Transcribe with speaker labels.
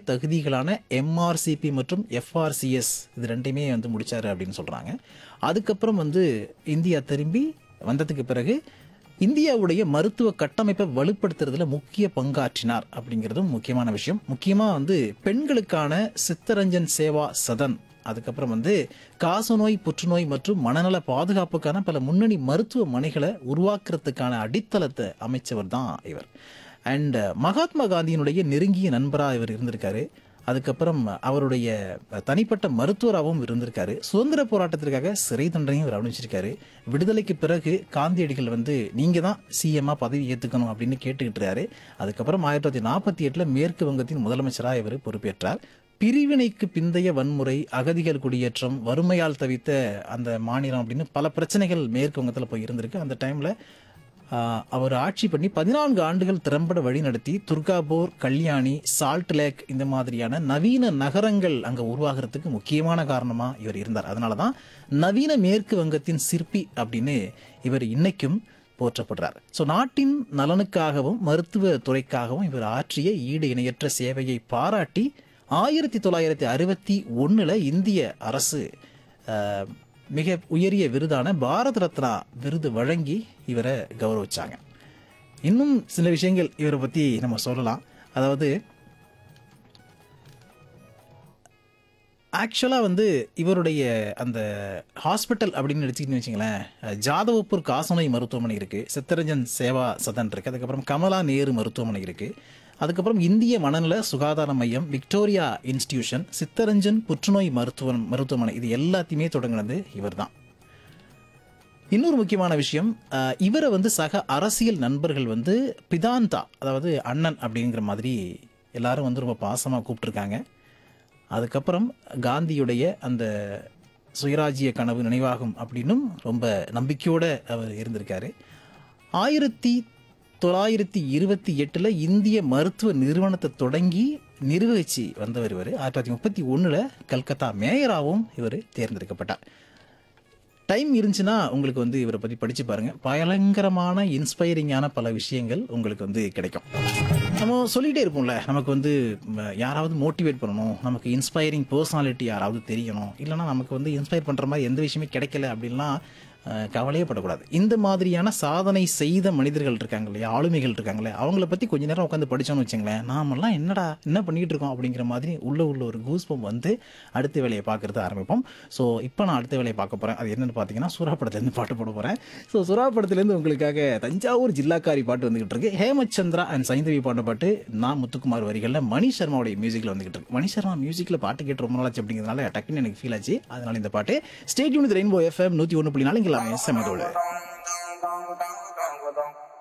Speaker 1: தகுதிகளான MRCP மற்றும் FRCS இது ரெண்டையுமே வந்து முடிச்சாரு அப்படின்னு சொல்றாங்க அதுக்கப்புறம் வந்து இந்தியா திரும்பி வந்ததுக்கு பிறகு இந்தியாவுடைய மருத்துவ கட்டமைப்பை வலுப்படுத்துறதுல முக்கிய பங்காற்றினார் அப்படிங்கிறதும் முக்கியமான விஷயம் முக்கியமா வந்து பெண்களுக்கான சித்தரஞ்சன் சேவா சதன் அதுக்கப்புறம் வந்து காசநோய் புற்றுநோய் மற்றும் மனநல பாதுகாப்புக்கான பல முன்னணி மருத்துவமனைகளை உருவாக்குறதுக்கான அடித்தளத்தை அமைச்சவர் தான் இவர் அண்ட் மகாத்மா காந்தியினுடைய நெருங்கிய நண்பராக இவர் இருந்திருக்காரு அதுக்கப்புறம் அவருடைய தனிப்பட்ட மருத்துவராகவும் இருந்திருக்காரு சுதந்திர போராட்டத்திற்காக சிறை தண்டனையும் இவர் அனுபவிச்சிருக்காரு விடுதலைக்கு பிறகு காந்தியடிகள் வந்து நீங்க தான் சிஎம்மா பதவி ஏத்துக்கணும் அப்படின்னு கேட்டுக்கிட்டாரு அதுக்கப்புறம் ஆயிரத்தி தொள்ளாயிரத்தி நாற்பத்தி எட்டுல மேற்கு வங்கத்தின் முதலமைச்சராக இவர் பொறுப்பேற்றார் பிரிவினைக்கு பிந்தைய வன்முறை அகதிகள் குடியேற்றம் வறுமையால் தவித்த அந்த மாநிலம் அப்படின்னு பல பிரச்சனைகள் மேற்கு வங்கத்தில் போய் இருந்திருக்கு அந்த டைம்ல ஆஹ், அவர் ஆட்சி பண்ணி பதினான்கு ஆண்டுகள் திறம்பட வழிநடத்தி துர்காபூர் கல்யாணி சால்ட் லேக் இந்த மாதிரியான நவீன நகரங்கள் அங்க உருவாகிறதுக்கு முக்கியமான காரணமா இவர் இருந்தார் அதனால தான் நவீன மேற்கு வங்கத்தின் சிற்பி அப்படின்னு இவர் இன்னைக்கும் போற்றப்படுறார் ஸோ நாட்டின் நலனுக்காகவும் மருத்துவ துறைக்காகவும் இவர் ஆற்றிய ஈடு இணையற்ற சேவையை பாராட்டி ஆயிரத்தி தொள்ளாயிரத்தி அறுபத்தி ஒன்றில் இந்திய அரசு ஆஹ், மிக உயரிய விருதான பாரத ரத்னா விருது வழங்கி இவரை கௌரவிச்சாங்க இன்னும் சில விஷயங்கள் இவரை பற்றி நம்ம சொல்லலாம் அதாவது ஆக்சுவலாக வந்து இவருடைய அந்த ஹாஸ்பிட்டல் அப்படின்னு எடுத்துக்கிட்டு வச்சிங்களேன் ஜாதவப்பூர் காசநோய் மருத்துவமனை இருக்குது சித்தரஞ்சன் சேவா சதன் இருக்குது அதுக்கப்புறம் கமலா நேரு மருத்துவமனை இருக்குது அதுக்கப்புறம் இந்திய மனநல சுகாதார மையம் விக்டோரியா இன்ஸ்டிடியூஷன் சித்தரஞ்சன் புற்றுநோய் மருத்துவ மருத்துவமனை இது எல்லாத்தையுமே தொடங்கினது இவர்தான் இன்னொரு முக்கியமான விஷயம் அஹ், இவரை வந்து சக அரசியல் நண்பர்கள் வந்து பிதாந்தா அதாவது அண்ணன் அப்படிங்கிற மாதிரி எல்லாரும் வந்து ரொம்ப பாசமாக கூப்பிட்டுருக்காங்க அதுக்கப்புறம் காந்தியுடைய அந்த சுயராஜ்ய கனவு நினைவாகும் அப்படின்னும் ரொம்ப நம்பிக்கையோடு அவர் இருந்திருக்காரு ஆயிரத்தி தொள்ளாயிரத்தி இருபத்தி எட்டில் இந்திய மருத்துவ நிறுவனத்தை தொடங்கி நிர்வகிச்சு வந்தவர் இவர் ஆயிரத்தி தொள்ளாயிரத்தி முப்பத்தி ஒன்றில் கல்கத்தா மேயராகவும் இவர் தேர்ந்தெடுக்கப்பட்டார் டைம் இருந்துச்சுன்னா உங்களுக்கு வந்து இவரை பற்றி படித்து பாருங்கள் பயங்கரமான இன்ஸ்பைரிங்கான பல விஷயங்கள் உங்களுக்கு வந்து கிடைக்கும் நம்ம சொல்லிகிட்டே இருப்போம்ல நமக்கு வந்து ம, யாராவது மோட்டிவேட் பண்ணணும் நமக்கு இன்ஸ்பைரிங் பர்சனாலிட்டி யாராவது தெரியணும் இல்லைன்னா நமக்கு வந்து இன்ஸ்பயர் பண்ணுற மாதிரி எந்த விஷயமே கிடைக்கல அப்படின்லாம் அஹ், கவலையே படக்கூடாது இந்த மாதிரியான சாதனை செய்த மனிதர்கள் இருக்காங்க இல்லையா ஆளுமைகள் இருக்காங்களே அவங்கள பற்றி கொஞ்ச நேரம் உட்காந்து படிச்சோம்னு வச்சுங்களேன் நாமெல்லாம் என்னடா என்ன பண்ணிட்டு இருக்கோம் அப்படிங்கிற மாதிரி உள்ள உள்ள ஒரு கூஸ்பம் வந்து அடுத்த வேலையை பார்க்கறது ஆரம்பிப்போம் ஸோ இப்போ நான் அடுத்த வேலையை பார்க்க போகிறேன் அது என்னன்னு பார்த்தீங்கன்னா சூறாப்படத்துலேருந்து பாட்டு போட போகிறேன் ஸோ சூறாப்படத்துலேருந்து உங்களுக்காக தஞ்சாவூர் ஜில்லாக்காரி பாட்டு வந்துகிட்டு இருக்கு ஹேமச்சந்திரா அண்ட் சைந்தவி பாடின பாட்டு நான் முத்துக்குமார் வரிகளில் மணி சர்மாவுடைய மியூசிக்கில் வந்துகிட்டு இருக்கு மணி சர்மா மியூசிக்கில் பாட்டு கேட்டு ரொம்ப நாளாச்சு அப்படிங்கிறதுனால டக்குன்னு எனக்கு ஃபீல் ஆச்சு அதனால இந்த பாட்டு ஸ்டேட் யூனிட் ரெயின்போ எஃப்எம் நூற்றி ஒன்று புள்ளி நாலு இங்கே எல்லாமே செமதோடு
Speaker 2: dong dong dong dong dong dong